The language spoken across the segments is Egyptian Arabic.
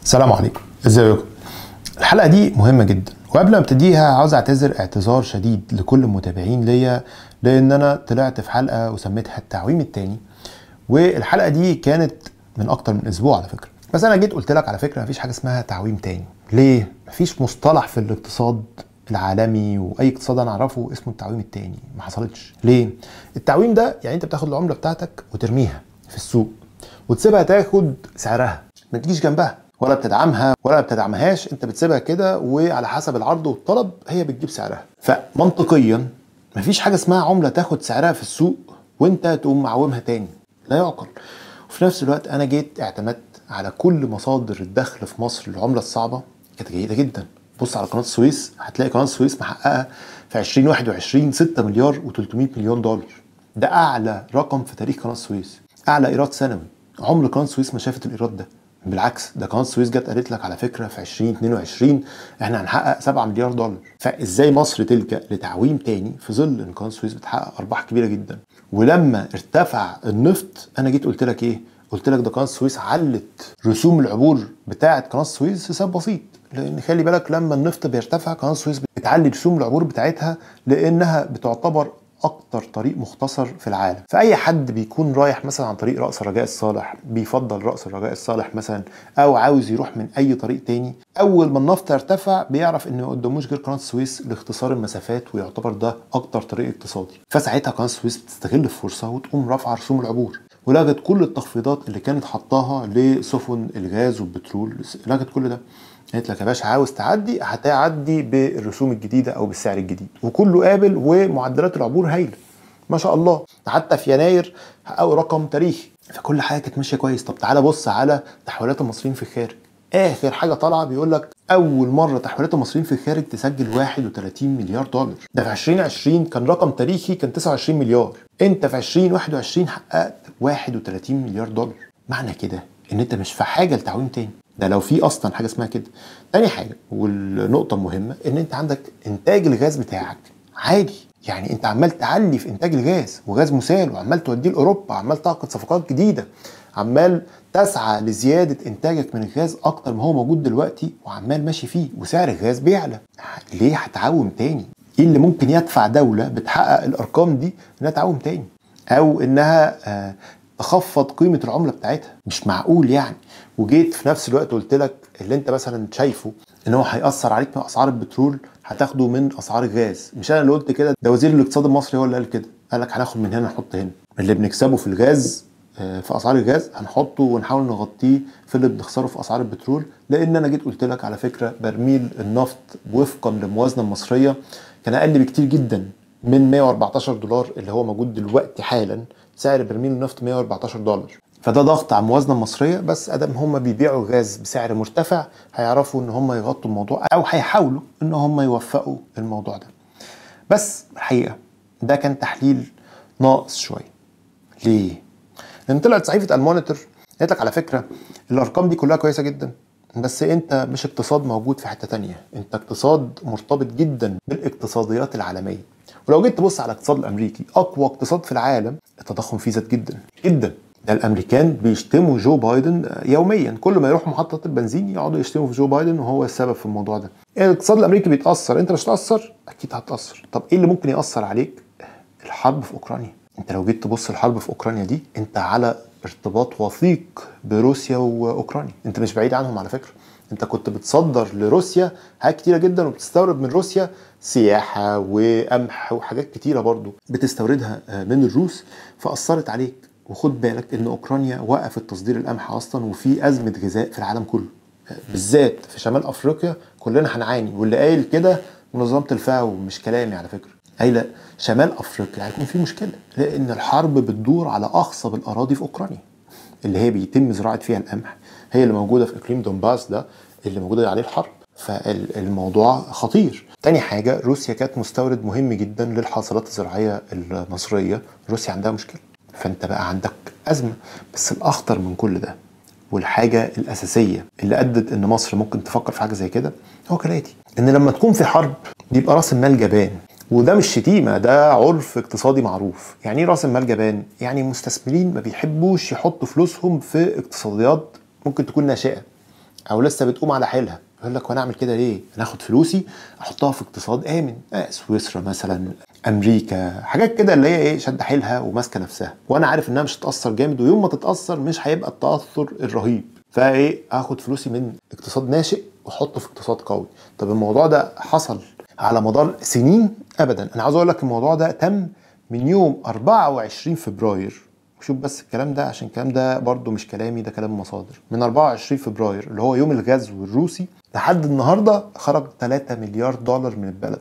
السلام عليكم ازيكم الحلقه دي مهمه جدا وقبل ما ابتديها عاوز اعتذر اعتذار شديد لكل المتابعين ليا لان انا طلعت في حلقه وسميتها التعويم التاني والحلقه دي كانت من اكتر من اسبوع على فكره بس انا جيت قلت لك على فكره مفيش حاجه اسمها تعويم تاني ليه مفيش مصطلح في الاقتصاد العالمي واي اقتصاد انا اعرفه اسمه التعويم التاني ما حصلتش ليه التعويم ده يعني انت بتاخد العمله بتاعتك وترميها في السوق وتسيبها تاخد سعرها ما تجيش جنبها ولا بتدعمها ولا بتدعمهاش انت بتسيبها كده وعلى حسب العرض والطلب هي بتجيب سعرها فمنطقيا مفيش حاجه اسمها عمله تاخد سعرها في السوق وانت تقوم معومها تاني لا يعقل وفي نفس الوقت انا جيت اعتمدت على كل مصادر الدخل في مصر للعمله الصعبه كانت جيده جدا بص على قناه السويس هتلاقي قناه السويس محققه في 2021 6 مليار و300 مليون دولار ده اعلى رقم في تاريخ قناه السويس اعلى ايراد سنوي عمر قناه السويس ما شافت الايراد ده بالعكس ده قناه السويس جت قالت لك على فكره في 2022 احنا هنحقق 7 مليار دولار فازاي مصر تلجا لتعويم تاني في ظل ان قناه السويس بتحقق ارباح كبيره جدا ولما ارتفع النفط انا جيت قلت لك ايه قلت لك ده قناه السويس علت رسوم العبور بتاعه قناه السويس لسبب بسيط لان خلي بالك لما النفط بيرتفع قناه السويس بتعلي رسوم العبور بتاعتها لانها بتعتبر اكتر طريق مختصر في العالم فاي حد بيكون رايح مثلا عن طريق راس الرجاء الصالح بيفضل راس الرجاء الصالح مثلا او عاوز يروح من اي طريق تاني اول ما النفط ارتفع بيعرف ان ما قداموش غير قناه السويس لاختصار المسافات ويعتبر ده اكتر طريق اقتصادي فساعتها قناه السويس بتستغل الفرصه وتقوم رافعه رسوم العبور ولغت كل التخفيضات اللي كانت حطاها لسفن الغاز والبترول لغت كل ده قالت لك يا باشا عاوز تعدي هتعدي بالرسوم الجديده او بالسعر الجديد وكله قابل ومعدلات العبور هايله ما شاء الله حتى في يناير حققوا رقم تاريخي فكل حاجه كانت ماشيه كويس طب تعالى بص على تحويلات المصريين في الخارج اخر حاجه طالعه بيقول لك اول مره تحويلات المصريين في الخارج تسجل 31 مليار دولار ده في 2020 كان رقم تاريخي كان 29 مليار انت في 2021 حققت 31 مليار دولار معنى كده ان انت مش في حاجه لتعويم تاني ده لو في اصلا حاجه اسمها كده تاني حاجه والنقطه المهمه ان انت عندك انتاج الغاز بتاعك عادي يعني انت عمال تعلي في انتاج الغاز وغاز مسال وعمال توديه لاوروبا عمال تعقد صفقات جديده عمال تسعى لزياده انتاجك من الغاز اكتر ما هو موجود دلوقتي وعمال ماشي فيه وسعر الغاز بيعلى ليه هتعوم تاني ايه اللي ممكن يدفع دوله بتحقق الارقام دي انها تعوم تاني او انها آه تخفض قيمه العمله بتاعتها مش معقول يعني وجيت في نفس الوقت قلت لك اللي انت مثلا شايفه ان هو هياثر عليك من اسعار البترول هتاخده من اسعار الغاز مش انا اللي قلت كده ده وزير الاقتصاد المصري هو اللي قال كده قال لك هناخد من هنا نحط هنا اللي بنكسبه في الغاز في اسعار الغاز هنحطه ونحاول نغطيه في اللي بنخسره في اسعار البترول لان انا جيت قلت لك على فكره برميل النفط وفقا للموازنه المصريه كان اقل بكتير جدا من 114 دولار اللي هو موجود دلوقتي حالا سعر برميل النفط 114 دولار فده ضغط على الموازنه المصريه بس ادام هم بيبيعوا غاز بسعر مرتفع هيعرفوا ان هم يغطوا الموضوع او هيحاولوا ان هم يوفقوا الموضوع ده بس الحقيقه ده كان تحليل ناقص شويه ليه لان طلعت صحيفه المونيتور قالت لك على فكره الارقام دي كلها كويسه جدا بس انت مش اقتصاد موجود في حته تانية انت اقتصاد مرتبط جدا بالاقتصاديات العالميه ولو جيت تبص على الاقتصاد الامريكي اقوى اقتصاد في العالم التضخم فيه زاد جدا جدا ده الامريكان بيشتموا جو بايدن يوميا كل ما يروحوا محطه البنزين يقعدوا يشتموا في جو بايدن وهو السبب في الموضوع ده الاقتصاد الامريكي بيتاثر انت مش هتاثر اكيد هتاثر طب ايه اللي ممكن ياثر عليك الحرب في اوكرانيا انت لو جيت تبص الحرب في اوكرانيا دي انت على ارتباط وثيق بروسيا واوكرانيا انت مش بعيد عنهم على فكره انت كنت بتصدر لروسيا حاجات كتيره جدا وبتستورد من روسيا سياحه وقمح وحاجات كتيره برضو بتستوردها من الروس فاثرت عليك وخد بالك ان اوكرانيا وقفت تصدير القمح اصلا وفي ازمه غذاء في العالم كله بالذات في شمال افريقيا كلنا هنعاني واللي قايل كده منظمه الفاو مش كلامي على فكره قايله شمال افريقيا هيكون في مشكله لان الحرب بتدور على اخصب الاراضي في اوكرانيا اللي هي بيتم زراعه فيها القمح هي اللي موجوده في اقليم دونباس ده اللي موجوده عليه الحرب فالموضوع خطير تاني حاجة روسيا كانت مستورد مهم جدا للحاصلات الزراعية المصرية روسيا عندها مشكلة فانت بقى عندك أزمة بس الأخطر من كل ده والحاجة الأساسية اللي أدت إن مصر ممكن تفكر في حاجة زي كده هو كالآتي إن لما تكون في حرب بيبقى رأس المال جبان وده مش شتيمه ده عرف اقتصادي معروف يعني ايه راس المال جبان يعني المستثمرين ما بيحبوش يحطوا فلوسهم في اقتصاديات ممكن تكون ناشئه او لسه بتقوم على حيلها يقول لك وانا اعمل كده ليه؟ انا اخد فلوسي احطها في اقتصاد امن آه سويسرا مثلا امريكا حاجات كده اللي هي ايه شد حيلها وماسكه نفسها وانا عارف انها مش هتاثر جامد ويوم ما تتاثر مش هيبقى التاثر الرهيب فايه اخد فلوسي من اقتصاد ناشئ واحطه في اقتصاد قوي طب الموضوع ده حصل على مدار سنين ابدا انا عاوز اقول لك الموضوع ده تم من يوم 24 فبراير شوف بس الكلام ده عشان الكلام ده برضو مش كلامي ده كلام مصادر من 24 فبراير اللي هو يوم الغزو الروسي لحد النهارده خرج 3 مليار دولار من البلد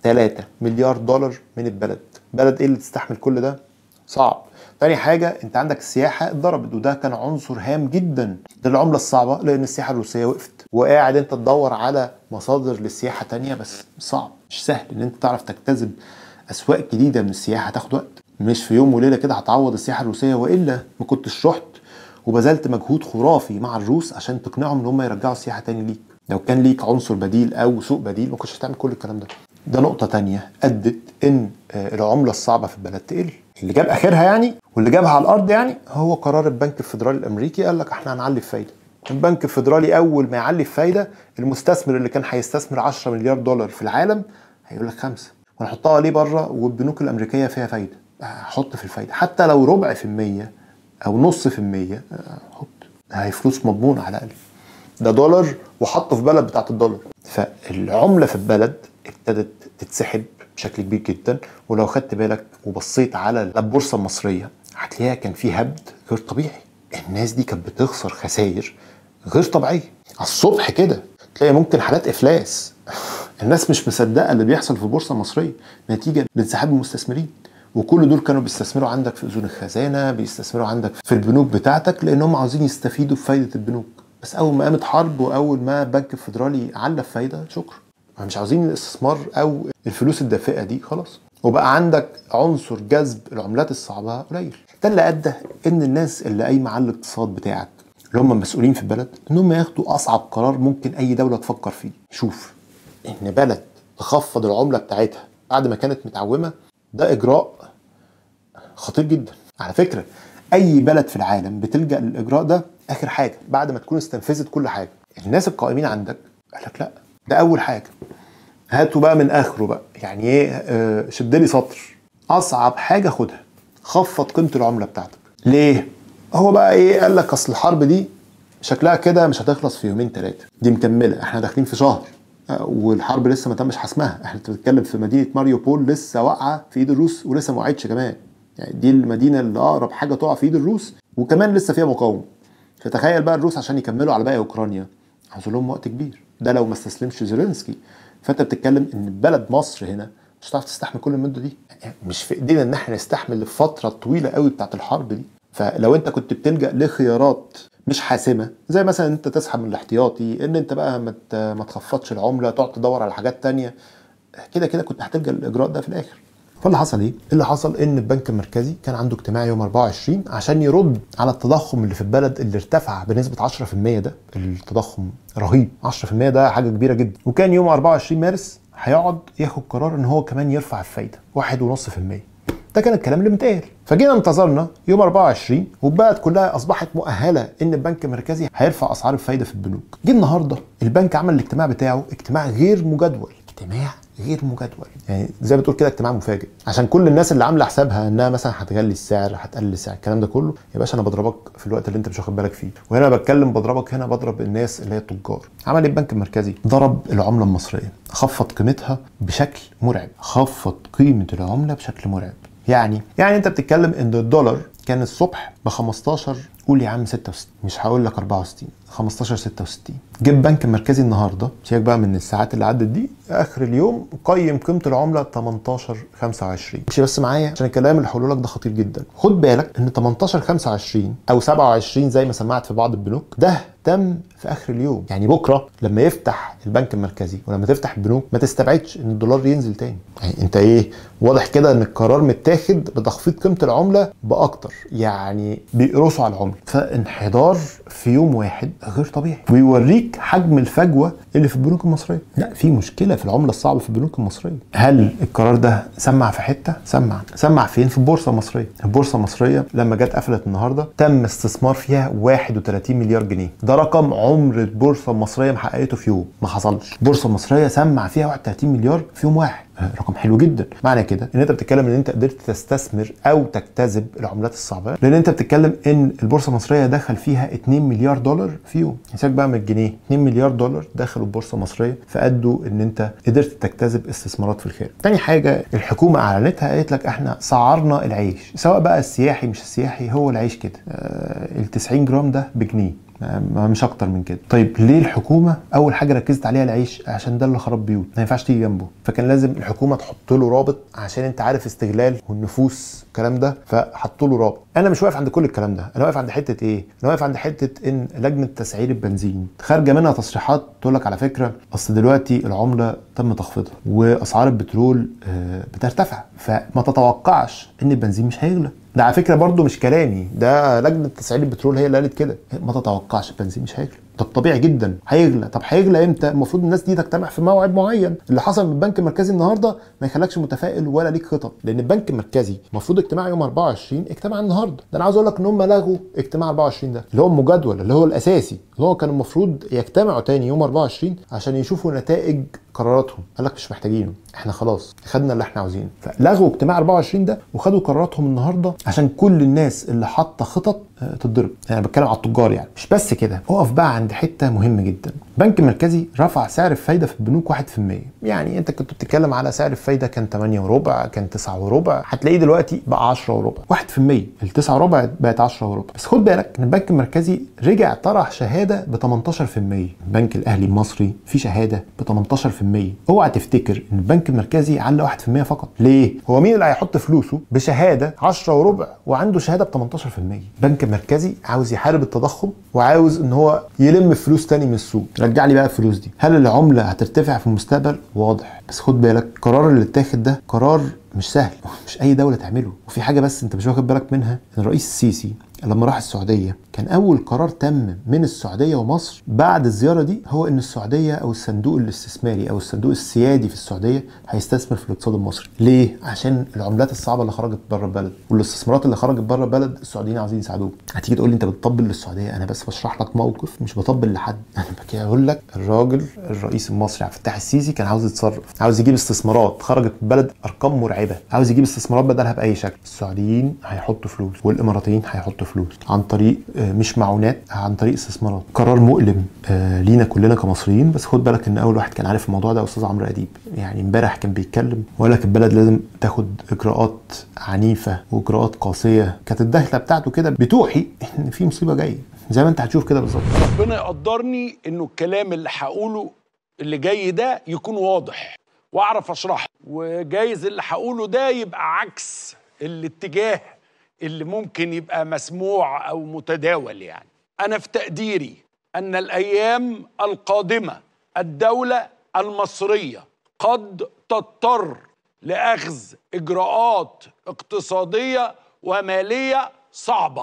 3 مليار دولار من البلد بلد ايه اللي تستحمل كل ده صعب تاني حاجة انت عندك السياحة اتضربت وده كان عنصر هام جدا للعملة الصعبة لان السياحة الروسية وقفت وقاعد انت تدور على مصادر للسياحة تانية بس صعب مش سهل ان انت تعرف تجتذب اسواق جديدة من السياحة هتاخد وقت مش في يوم وليلة كده هتعوض السياحة الروسية والا ما كنتش رحت وبذلت مجهود خرافي مع الروس عشان تقنعهم ان هم يرجعوا السياحة تاني ليك لو كان ليك عنصر بديل او سوق بديل ما كنتش هتعمل كل الكلام ده ده نقطة تانية أدت إن العملة الصعبة في البلد تقل اللي جاب آخرها يعني واللي جابها على الأرض يعني هو قرار البنك الفيدرالي الأمريكي قال لك إحنا هنعلي الفايدة البنك الفيدرالي أول ما يعلي الفايدة المستثمر اللي كان هيستثمر 10 مليار دولار في العالم هيقول لك خمسة ونحطها ليه بره والبنوك الأمريكية فيها فايدة حط في الفايدة حتى لو ربع في المية أو نص في المية حط هي فلوس مضمونة على الأقل ده دولار وحطه في بلد بتاعت الدولار فالعملة في البلد ابتدت تتسحب بشكل كبير جدا ولو خدت بالك وبصيت على البورصه المصريه هتلاقيها كان في هبد غير طبيعي الناس دي كانت بتخسر خسائر غير طبيعيه على الصبح كده تلاقي ممكن حالات افلاس الناس مش مصدقه اللي بيحصل في البورصه المصريه نتيجه لانسحاب المستثمرين وكل دول كانوا بيستثمروا عندك في اذون الخزانه بيستثمروا عندك في البنوك بتاعتك لانهم عاوزين يستفيدوا بفايده البنوك بس اول ما قامت حرب واول ما البنك الفيدرالي على الفايده شكرا مش عاوزين الاستثمار او الفلوس الدافئه دي خلاص وبقى عندك عنصر جذب العملات الصعبه قليل ده اللي ادى ان الناس اللي قايمه على الاقتصاد بتاعك اللي هم المسؤولين في البلد انهم ياخدوا اصعب قرار ممكن اي دوله تفكر فيه شوف ان بلد تخفض العمله بتاعتها بعد ما كانت متعومه ده اجراء خطير جدا على فكره اي بلد في العالم بتلجا للاجراء ده اخر حاجه بعد ما تكون استنفذت كل حاجه الناس القائمين عندك قال لك لا ده اول حاجه هاتوا بقى من اخره بقى يعني ايه آه شد لي سطر اصعب حاجه خدها خفض قيمه العمله بتاعتك ليه هو بقى ايه قال لك اصل الحرب دي شكلها كده مش هتخلص في يومين ثلاثه دي مكمله احنا داخلين في شهر آه والحرب لسه ما تمش حسمها احنا بنتكلم في مدينه ماريوبول لسه واقعه في ايد الروس ولسه ما وقعتش كمان يعني دي المدينه اللي اقرب حاجه تقع في ايد الروس وكمان لسه فيها مقاومه فتخيل بقى الروس عشان يكملوا على باقي اوكرانيا عاوز لهم وقت كبير ده لو ما استسلمش زيلينسكي فانت بتتكلم ان بلد مصر هنا مش هتعرف تستحمل كل المده دي يعني مش في ايدينا ان احنا نستحمل الفتره الطويله قوي بتاعت الحرب دي فلو انت كنت بتلجا لخيارات مش حاسمه زي مثلا انت تسحب من الاحتياطي ان انت بقى ما تخفضش العمله تقعد تدور على حاجات تانية كده كده كنت هتلجا للاجراء ده في الاخر فاللي حصل ايه؟ اللي حصل ان البنك المركزي كان عنده اجتماع يوم 24 عشان يرد على التضخم اللي في البلد اللي ارتفع بنسبه 10% ده التضخم رهيب 10% ده حاجه كبيره جدا وكان يوم 24 مارس هيقعد ياخد قرار ان هو كمان يرفع الفايده 1.5% ده كان الكلام اللي متقال فجينا انتظرنا يوم 24 والبلد كلها اصبحت مؤهله ان البنك المركزي هيرفع اسعار الفايده في البنوك جه النهارده البنك عمل الاجتماع بتاعه اجتماع غير مجدول اجتماع غير مجدول يعني زي ما تقول كده اجتماع مفاجئ عشان كل الناس اللي عامله حسابها انها مثلا هتغلي السعر هتقلل السعر الكلام ده كله يا باشا انا بضربك في الوقت اللي انت مش واخد بالك فيه وهنا بتكلم بضربك هنا بضرب الناس اللي هي التجار عمل ايه البنك المركزي ضرب العمله المصريه خفض قيمتها بشكل مرعب خفض قيمه العمله بشكل مرعب يعني يعني انت بتتكلم ان الدولار كان الصبح ب 15 قول يا عم 66 مش هقول لك 64 15 66 جه البنك المركزي النهارده سيبك بقى من الساعات اللي عدت دي اخر اليوم قيم قيمه العمله 18 25 مش بس معايا عشان الكلام اللي هقوله لك ده خطير جدا خد بالك ان 18 25 او 27 زي ما سمعت في بعض البنوك ده تم في اخر اليوم يعني بكره لما يفتح البنك المركزي ولما تفتح البنوك ما تستبعدش ان الدولار ينزل تاني يعني انت ايه واضح كده ان القرار متاخد بتخفيض قيمه العمله باكتر يعني بيقرصوا على العمله فانحدار في يوم واحد غير طبيعي ويوريك حجم الفجوه اللي في البنوك المصريه لا في مشكله في العمله الصعبه في البنوك المصريه هل القرار ده سمع في حته سمع سمع فين في البورصه المصريه البورصه المصريه لما جت قفلت النهارده تم استثمار فيها 31 مليار جنيه ده رقم عمر البورصه المصريه ما حققته في يوم ما حصلش البورصه المصريه سمع فيها 31 مليار في يوم واحد رقم حلو جدا معنى كده ان انت بتتكلم ان انت قدرت تستثمر او تجتذب العملات الصعبه لان انت بتتكلم ان البورصه المصريه دخل فيها 2 مليار دولار في يوم حسابك بقى من الجنيه 2 مليار دولار دخلوا البورصه المصريه فادوا ان انت قدرت تجتذب استثمارات في الخارج تاني حاجه الحكومه اعلنتها قالت لك احنا سعرنا العيش سواء بقى السياحي مش السياحي هو العيش كده آه ال 90 جرام ده بجنيه مش اكتر من كده طيب ليه الحكومه اول حاجه ركزت عليها العيش عشان ده اللي خرب بيوت ما ينفعش تيجي جنبه فكان لازم الحكومه تحط له رابط عشان انت عارف استغلال والنفوس الكلام ده فحطوا له رابط انا مش واقف عند كل الكلام ده انا واقف عند حته ايه انا واقف عند حته ان لجنه تسعير البنزين خارجه منها تصريحات تقول لك على فكره اصل دلوقتي العمله تم تخفيضها واسعار البترول بترتفع فما تتوقعش ان البنزين مش هيغلى ده على فكره برضو مش كلامي ده لجنه تسعير البترول هي اللي قالت كده ما تتوقعش البنزين مش هيغلى طب طبيعي جدا هيغلى طب هيغلى امتى المفروض الناس دي تجتمع في موعد معين اللي حصل من البنك المركزي النهارده ما يخليكش متفائل ولا ليك خطط لان البنك المركزي المفروض اجتماع يوم 24 اجتماع النهارده ده انا عاوز اقول لك ان هم لغوا اجتماع 24 ده اللي هو المجدول اللي هو الاساسي اللي هو كان المفروض يجتمعوا تاني يوم 24 عشان يشوفوا نتائج قراراتهم قال لك مش محتاجينه احنا خلاص خدنا اللي احنا عاوزينه فلغوا اجتماع 24 ده وخدوا قراراتهم النهارده عشان كل الناس اللي حاطه خطط تتضرب انا بتكلم على التجار يعني مش بس كده اقف بقى عند حته مهمه جدا البنك المركزي رفع سعر الفايده في البنوك 1% يعني انت كنت بتتكلم على سعر الفايده كان 8 وربع كان 9 وربع هتلاقيه دلوقتي بقى 10 وربع 1% ال 9 وربع بقت 10 وربع بس خد بالك ان البنك المركزي رجع طرح شهاده ب 18% البنك الاهلي المصري في شهاده ب 18% اوعى تفتكر ان البنك المركزي علق 1% فقط ليه هو مين اللي هيحط فلوسه بشهاده 10 وربع وعنده شهاده ب 18% البنك المركزي عاوز يحارب التضخم وعاوز ان هو يلم فلوس تاني من السوق رجع لي بقى الفلوس دي هل العمله هترتفع في المستقبل واضح بس خد بالك القرار اللي اتاخد ده قرار مش سهل مش اي دوله تعمله وفي حاجه بس انت مش واخد بالك منها ان الرئيس السيسي لما راح السعوديه كان اول قرار تم من السعوديه ومصر بعد الزياره دي هو ان السعوديه او الصندوق الاستثماري او الصندوق السيادي في السعوديه هيستثمر في الاقتصاد المصري ليه عشان العملات الصعبه اللي خرجت بره البلد والاستثمارات اللي خرجت بره البلد السعوديين عاوزين يساعدوك هتيجي تقول لي انت بتطبل للسعوديه انا بس بشرح لك موقف مش بطبل لحد انا بكي اقول لك الراجل الرئيس المصري عبد الفتاح السيسي كان عاوز يتصرف عاوز يجيب استثمارات خرجت من البلد ارقام مرعبه عاوز يجيب استثمارات بدلها باي شكل السعوديين هيحطوا فلوس والاماراتيين هيحطوا فلوس عن طريق مش معونات عن طريق استثمارات قرار مؤلم لينا كلنا كمصريين بس خد بالك ان اول واحد كان عارف الموضوع ده استاذ عمرو اديب يعني امبارح كان بيتكلم وقال لك البلد لازم تاخد اجراءات عنيفه واجراءات قاسيه كانت الدخله بتاعته كده بتوحي ان في مصيبه جايه زي ما انت هتشوف كده بالظبط ربنا يقدرني انه الكلام اللي هقوله اللي جاي ده يكون واضح واعرف اشرحه وجايز اللي هقوله ده يبقى عكس الاتجاه اللي ممكن يبقى مسموع او متداول يعني انا في تقديري ان الايام القادمه الدوله المصريه قد تضطر لاخذ اجراءات اقتصاديه وماليه صعبه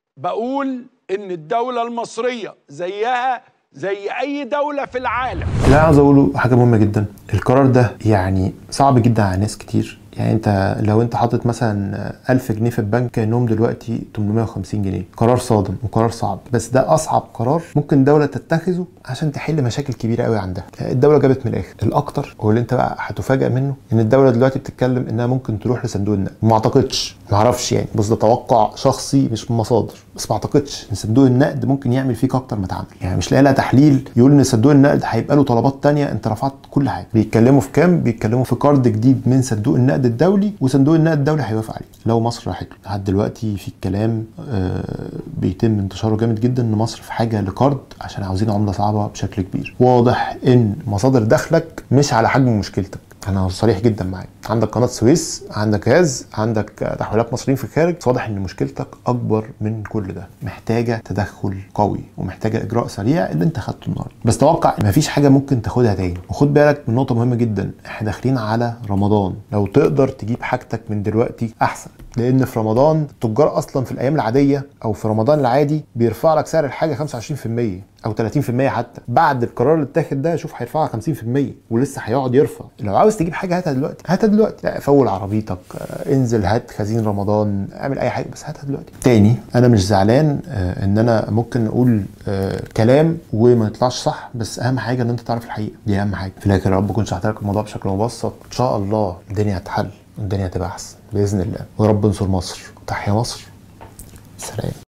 بقول ان الدوله المصريه زيها زي اي دوله في العالم لا عاوز اقوله حاجه مهمه جدا القرار ده يعني صعب جدا على ناس كتير يعني انت لو انت حاطط مثلا 1000 جنيه في البنك كانهم دلوقتي 850 جنيه قرار صادم وقرار صعب بس ده اصعب قرار ممكن دوله تتخذه عشان تحل مشاكل كبيره قوي عندها الدوله جابت من الاخر الاكتر واللي انت بقى هتفاجئ منه ان الدوله دلوقتي بتتكلم انها ممكن تروح لصندوق النقد ما اعتقدش ما اعرفش يعني بص ده توقع شخصي مش من مصادر بس ما اعتقدش ان صندوق النقد ممكن يعمل فيك اكتر ما اتعمل يعني مش لاقي لها تحليل يقول ان صندوق النقد هيبقى له طلبات تانية انت رفعت كل حاجه بيتكلموا في كام بيتكلموا في قرض جديد من صندوق النقد الدولي وصندوق النقد الدولي هيوافق عليه لو مصر راحت له لحد دلوقتي في الكلام آه بيتم انتشاره جامد جدا ان مصر في حاجه لقرض عشان عاوزين عمله صعبه بشكل كبير واضح ان مصادر دخلك مش على حجم مشكلتك انا صريح جدا معاك عندك قناه سويس عندك غاز عندك تحويلات مصريين في الخارج بس واضح ان مشكلتك اكبر من كل ده محتاجه تدخل قوي ومحتاجه اجراء سريع اللي انت خدته النهارده بس توقع ان مفيش حاجه ممكن تاخدها تاني وخد بالك من نقطه مهمه جدا احنا داخلين على رمضان لو تقدر تجيب حاجتك من دلوقتي احسن لان في رمضان التجار اصلا في الايام العاديه او في رمضان العادي بيرفع لك سعر الحاجه 25% او 30% حتى بعد القرار اللي اتاخد ده شوف هيرفعها 50% ولسه هيقعد يرفع لو عاوز تجيب حاجه هاتها دلوقتي هاتها دلوقتي لا، فول عربيتك آه، انزل هات خزين رمضان اعمل اي حاجه بس هاتها دلوقتي تاني انا مش زعلان آه، ان انا ممكن اقول آه، كلام وما يطلعش صح بس اهم حاجه ان انت تعرف الحقيقه دي اهم حاجه في الاخر يا رب اكون شرحت لك الموضوع بشكل مبسط ان شاء الله الدنيا هتحل والدنيا هتبقى احسن باذن الله ورب انصر مصر وتحيا مصر سلام